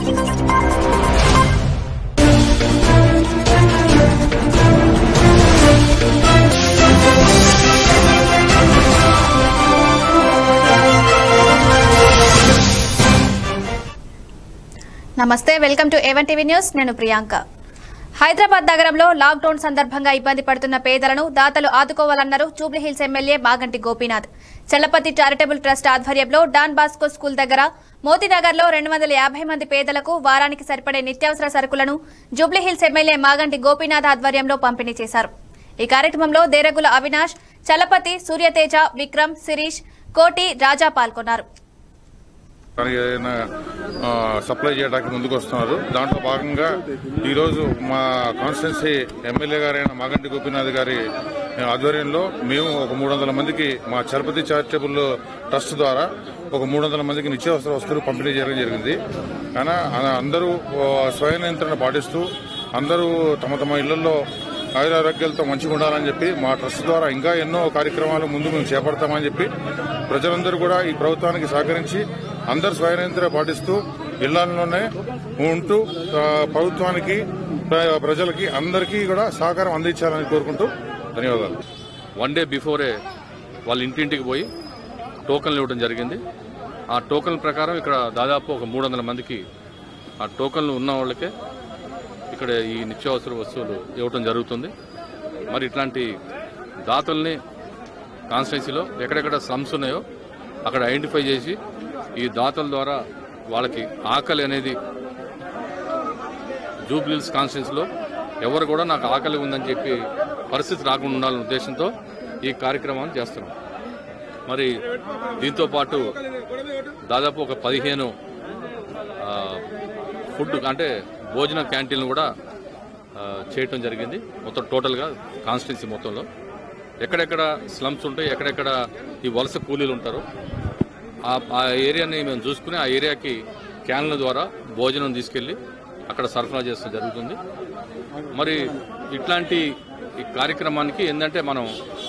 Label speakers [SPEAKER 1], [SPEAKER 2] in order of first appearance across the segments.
[SPEAKER 1] నమస్తే welcome to A one TV news నేను ప్రియాంక హైదరాబాద్ నగరంలో లాక్డౌన్ సందర్భంగా ఇబ్బంది పడుతున్న పేదలను దాతలు ఆదుకోవాలన్నారు Jubilee Hills MLA Maganti Gopinath Challapathi charitable trust ఆధ్వర్యంలో డాన్ బాస్కో స్కూల్ దగ్గర మోతీనగర్లో రెండు వందల యాభై మంది పేదలకు వారానికి సరిపడే నిత్యావసర సరుకులను జూబ్లీహిల్స్ ఎమ్మెల్యే మాగంటి గోపీనాథ్ ఆధ్వర్యంలో పంపిణీ చేశారు ఈ కార్యక్రమంలో దేరగుల అవినాష్ చలపతి సూర్యతేజ విక్రమ్ శిరీష్ కోటి రాజా పాల్గొన్నారు
[SPEAKER 2] దానికి ఏదైనా ఆ, సప్లై చేయడానికి ముందుకు వస్తున్నారు దాంట్లో భాగంగా ఈరోజు మా కాన్స్టిట్యున్సీ ఎమ్మెల్యే గారైన మాగంటి గోపీనాథ్ గారి ఆధ్వర్యంలో మేము ఒక మూడు వందల మందికి మా చలపతి చారిటబుల్ ట్రస్ట్ ద్వారా ఒక మూడు వందల మందికి నిత్యావసర వస్తువులు పంపిణీ చేయడం జరిగింది కానీ ఆ- అందరూ ఆ, స్వయం నియంత్రణ పాటిస్తూ అందరూ తమ తమ ఇళ్లలో ఆయురారోగ్యాలతో మంచిగా ఉండాలని చెప్పి మా ట్రస్ట్ ద్వారా ఇంకా ఎన్నో కార్యక్రమాలు ముందు మేము చేపడతామని చెప్పి ప్రజలందరూ కూడా ఈ ప్రభుత్వానికి సహకరించి అందరు స్వయంత్ర పాటిస్తూ ఇళ్లలోనే ఉంటూ ఆ, ప్రభుత్వానికి ప్ర- ప్రజలకి అందరికీ కూడా సహకారం అందించాలని కోరుకుంటూ ధన్యవాదాలు
[SPEAKER 3] వన్ డే బిఫోరే వాళ్ళ ఇంటింటికి పోయి టోకన్లు ఇవ్వడం జరిగింది ఆ టోకన్ల ప్రకారం ఇక్కడ దాదాపు ఒక మూడు వందల మందికి ఆ టోకన్లు ఉన్న వాళ్ళకే ఇక్కడ ఈ నిత్యావసర వస్తువులు ఇవ్వటం జరుగుతుంది మరి ఇట్లాంటి దాతల్ని కాన్స్టిట్యున్సీలో ఎక్కడెక్కడ స్లమ్స్ ఉన్నాయో అక్కడ ఐడెంటిఫై చేసి ఈ దాతల ద్వారా వాళ్ళకి ఆకలి అనేది జూబ్లీల్స్ కాన్స్టిట్యున్సీలో ఎవరు కూడా నాకు ఆకలి ఉందని చెప్పి పరిస్థితి రాకుండా ఉండాలనే ఉద్దేశంతో ఈ కార్యక్రమాన్ని చేస్తున్నాం మరి దీంతో పాటు దాదాపు ఒక పదిహేను ఆ, ఫుడ్ అంటే భోజన క్యాంటీన్లు కూడా ఆ, చేయటం జరిగింది మొత్తం టోటల్గా కాన్స్టిట్యున్సీ మొత్తంలో ఎక్కడెక్కడ స్లమ్స్ ఉంటాయి ఎక్కడెక్కడ ఈ వలస కూలీలు ఉంటారో ఆ- ఆ ఏరియాని మేము చూసుకుని ఆ ఏరియాకి క్యాన్ల ద్వారా భోజనం తీసుకెళ్లి అక్కడ సరఫరా చేస్తూ జరుగుతుంది మరి ఇట్లాంటి ఈ కార్యక్రమానికి ఏంటంటే మనం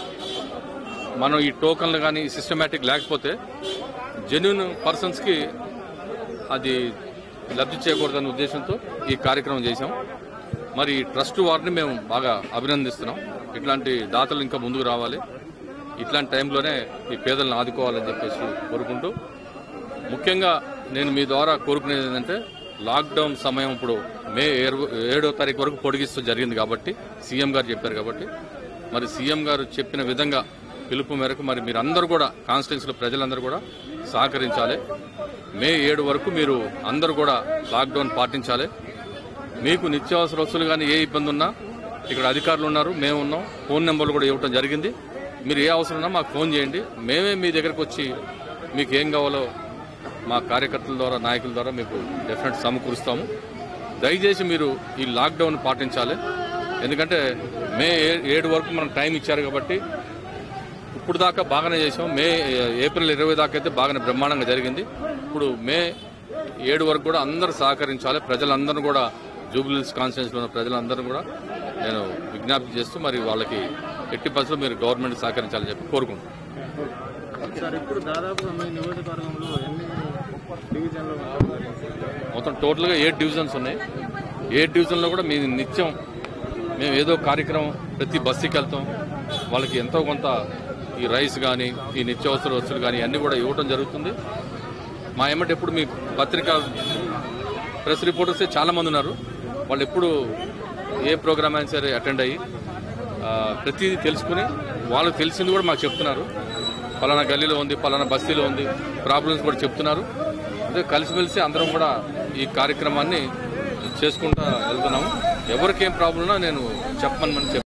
[SPEAKER 3] మనం ఈ టోకన్లు కానీ సిస్టమేటిక్ లేకపోతే జెన్యున్ పర్సన్స్కి అది లబ్ధి చేయకూడదనే ఉద్దేశంతో ఈ కార్యక్రమం చేశాం మరి ఈ ట్రస్ట్ వారిని మేము బాగా అభినందిస్తున్నాం ఇట్లాంటి దాతలు ఇంకా ముందుకు రావాలి ఇట్లాంటి టైంలోనే ఈ పేదలను ఆదుకోవాలని చెప్పేసి కోరుకుంటూ ముఖ్యంగా నేను మీ ద్వారా కోరుకునేది ఏంటంటే లాక్డౌన్ సమయం ఇప్పుడు మే ఏడు- ఏడో తారీఖు వరకు పొడిగిస్తూ జరిగింది కాబట్టి సీఎం గారు చెప్పారు కాబట్టి మరి సీఎం గారు చెప్పిన విధంగా పిలుపు మేరకు మరి మీరందరూ కూడా కాన్స్టిట్యున్సీలో ప్రజలందరూ కూడా సహకరించాలి మే ఏడు వరకు మీరు అందరూ కూడా లాక్డౌన్ పాటించాలి మీకు నిత్యావసర వస్తువులు కానీ ఏ ఇబ్బంది ఉన్నా ఇక్కడ అధికారులు ఉన్నారు మేము ఉన్నాం ఫోన్ నెంబర్లు కూడా ఇవ్వడం జరిగింది మీరు ఏ అవసరం ఉన్నా మాకు ఫోన్ చేయండి మేమే మీ దగ్గరకు వచ్చి మీకు ఏం కావాలో మా కార్యకర్తల ద్వారా నాయకుల ద్వారా మీకు డెఫినెట్ సమకూరుస్తాము దయచేసి మీరు ఈ లాక్డౌన్ పాటించాలి ఎందుకంటే మే ఏ- ఏడు వరకు మనం టైం ఇచ్చారు కాబట్టి ఇప్పుడు దాకా బాగానే చేసాం మే ఏప్రిల్ ఇరవై దాకా అయితే బాగానే బ్రహ్మాండంగా జరిగింది ఇప్పుడు మే ఏడు వరకు కూడా అందరూ సహకరించాలి ప్రజలందరూ కూడా జూబ్లీస్ కాన్స్టిట్యూన్సీలో ఉన్న ప్రజలందరూ కూడా నేను విజ్ఞప్తి చేస్తూ మరి వాళ్ళకి ఎట్టి పరిస్థితుల్లో మీరు గవర్నమెంట్ సహకరించాలని చెప్పి కోరుకుంటున్నాను
[SPEAKER 4] సార్ ఇప్పుడు దాదాపుగా మీ నియోజకవర్గంలో ఎన్ని డివిజన్లు ఉన్నాయి?
[SPEAKER 3] మొత్తం టోటల్గా ఎయిట్ డివిజన్స్ ఉన్నాయి ఎయిట్ డివిజన్లో కూడా మీ నిత్యం మేము ఏదో కార్యక్రమం ప్రతి బస్సుకి వెళ్తాం వాళ్ళకి ఎంతో కొంత ఈ రైస్ కానీ ఈ నిత్యావసర వస్తువులు కానీ అన్నీ కూడా ఇవ్వడం జరుగుతుంది మా ఏమంటే ఎప్పుడు మీ పత్రిక ప్రెస్ రిపోర్టర్స్ చాలా మంది ఉన్నారు వాళ్ళు ఎప్పుడు ఏ ప్రోగ్రామ్ అయినా సరే అటెండ్ అయ్యి ఆ, ప్రతిదీ తెలుసుకుని వాళ్ళకి తెలిసింది కూడా మాకు చెప్తున్నారు పలానా గల్లీలో ఉంది పలానా బస్తీలో ఉంది ప్రాబ్లమ్స్ కూడా చెప్తున్నారు అదే కలిసిమెలిసి అందరం కూడా ఈ కార్యక్రమాన్ని చేసుకుంటా వెళ్తున్నాము ఎవరికి ఏం ప్రాబ్లం ఉన్నా నేను చెప్పమని చెప్